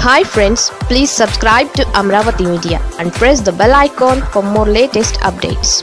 hi friends please subscribe to Amaravati media and press the bell icon for more latest updates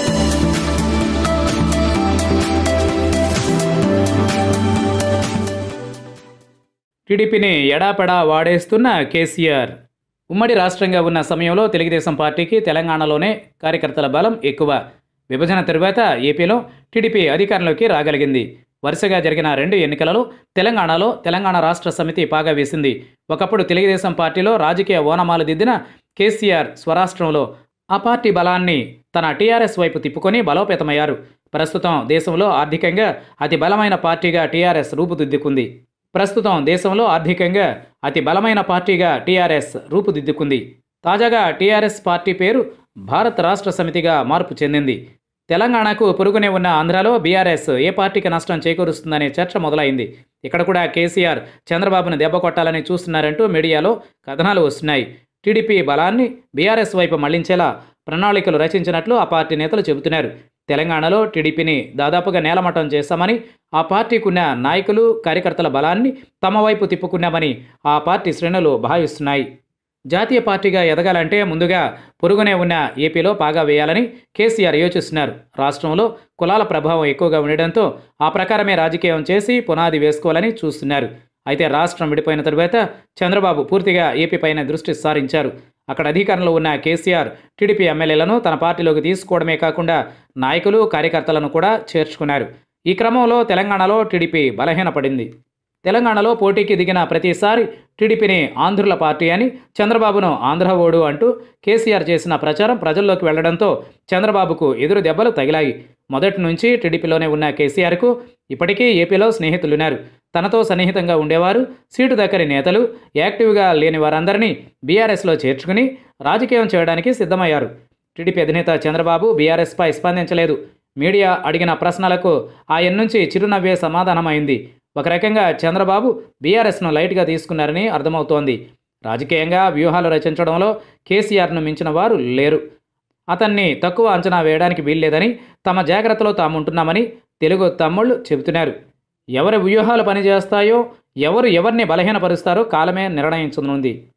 టీడీపీని ఎడాపెడా వాడేస్తున్న కేసీఆర్ ఉమ్మడి రాష్ట్రంగా ఉన్న సమయంలో తెలుగుదేశం పార్టీకి తెలంగాణలోనే కార్యకర్తల బలం ఎక్కువ విభజన తరువాత ఏపీలో టీడీపీ అధికారంలోకి రాగలిగింది వరుసగా జరిగిన రెండు ఎన్నికలలో తెలంగాణలో తెలంగాణ రాష్ట్ర సమితి పాగా వేసింది ఒకప్పుడు తెలుగుదేశం పార్టీలో రాజకీయ ఓనమాలు దిద్దిన కేసీఆర్ స్వరాష్ట్రంలో ఆ పార్టీ బలాన్ని తన టీఆర్ఎస్ వైపు తిప్పుకొని బలోపేతమయ్యారు ప్రస్తుతం దేశంలో ఆర్థికంగా అతి బలమైన పార్టీగా టీఆర్ఎస్ రూపుదిద్దుకుంది ప్రస్తుతం దేశంలో ఆర్థికంగా అతి బలమైన పార్టీగా టీఆర్ఎస్ రూపుదిద్దుకుంది తాజాగా టీఆర్ఎస్ పార్టీ పేరు భారత్ రాష్ట్ర సమితిగా మార్పు చెందింది తెలంగాణకు పొరుగునే ఉన్న ఆంధ్రాలో బీఆర్ఎస్ ఏ పార్టీకి నష్టం చేకూరుస్తుందనే చర్చ మొదలైంది ఇక్కడ కూడా కేసీఆర్ చంద్రబాబును దెబ్బ కొట్టాలని చూస్తున్నారంటూ మీడియాలో కథనాలు వస్తున్నాయి టీడీపీ బలాన్ని బీఆర్ఎస్ వైపు మళ్లించేలా ప్రణాళికలు రచించినట్లు ఆ పార్టీ నేతలు చెబుతున్నారు తెలంగాణలో టీడీపీని దాదాపుగా నేలమట్టం చేశామని ఆ పార్టీకి ఉన్న నాయకులు కార్యకర్తల బలాన్ని తమ వైపు తిప్పుకున్నామని ఆ పార్టీ శ్రేణులు భావిస్తున్నాయి జాతీయ పార్టీగా ఎదగాలంటే ముందుగా పొరుగునే ఉన్న ఏపీలో పాగా వేయాలని కేసీఆర్ యోచిస్తున్నారు రాష్ట్రంలో కులాల ప్రభావం ఎక్కువగా ఉండడంతో ఆ ప్రకారమే రాజకీయం చేసి పునాది వేసుకోవాలని చూస్తున్నారు అయితే రాష్ట్రం విడిపోయిన తరువాత చంద్రబాబు పూర్తిగా ఏపీపైన దృష్టి సారించారు అక్కడ అధికారంలో ఉన్న కేసీఆర్ టీడీపీ ఎమ్మెల్యేలను తన పార్టీలోకి తీసుకోవడమే కాకుండా నాయకులు కార్యకర్తలను కూడా చేర్చుకున్నారు ఈ క్రమంలో తెలంగాణలో టీడీపీ బలహీనపడింది తెలంగాణలో పోటీకి దిగిన ప్రతిసారి టీడీపీని ఆంధ్రుల పార్టీ అని చంద్రబాబును ఆంధ్ర ఓడు అంటూ కేసీఆర్ చేసిన ప్రచారం ప్రజల్లోకి వెళ్లడంతో చంద్రబాబుకు ఎదురు దెబ్బలు తగిలాయి మొదటి నుంచి టీడీపీలోనే ఉన్న కేసీఆర్కు ఇప్పటికీ ఏపీలో స్నేహితులున్నారు తనతో సన్నిహితంగా ఉండేవారు సీటు దక్కని నేతలు యాక్టివ్గా లేని వారందరినీ బీఆర్ఎస్లో చేర్చుకుని రాజకీయం చేయడానికి సిద్ధమయ్యారు టీడీపీ అధినేత చంద్రబాబు బీఆర్ఎస్పై స్పందించలేదు మీడియా అడిగిన ప్రశ్నలకు ఆయన నుంచి చిరునవ్వే సమాధానమైంది ఒక రకంగా చంద్రబాబు బీఆర్ఎస్ను లైట్గా తీసుకున్నారని అర్థమవుతోంది రాజకీయంగా వ్యూహాలు రచించడంలో కేసీఆర్ను మించిన వారు లేరు అతన్ని తక్కువ అంచనా వేయడానికి వీల్లేదని తమ జాగ్రత్తలో తాము ఉంటున్నామని తెలుగు తమ్ముళ్ళు చెబుతున్నారు ఎవరి వ్యూహాలు పనిచేస్తాయో ఎవరు ఎవరిని బలహీనపరుస్తారో కాలమే నిర్ణయించనుంది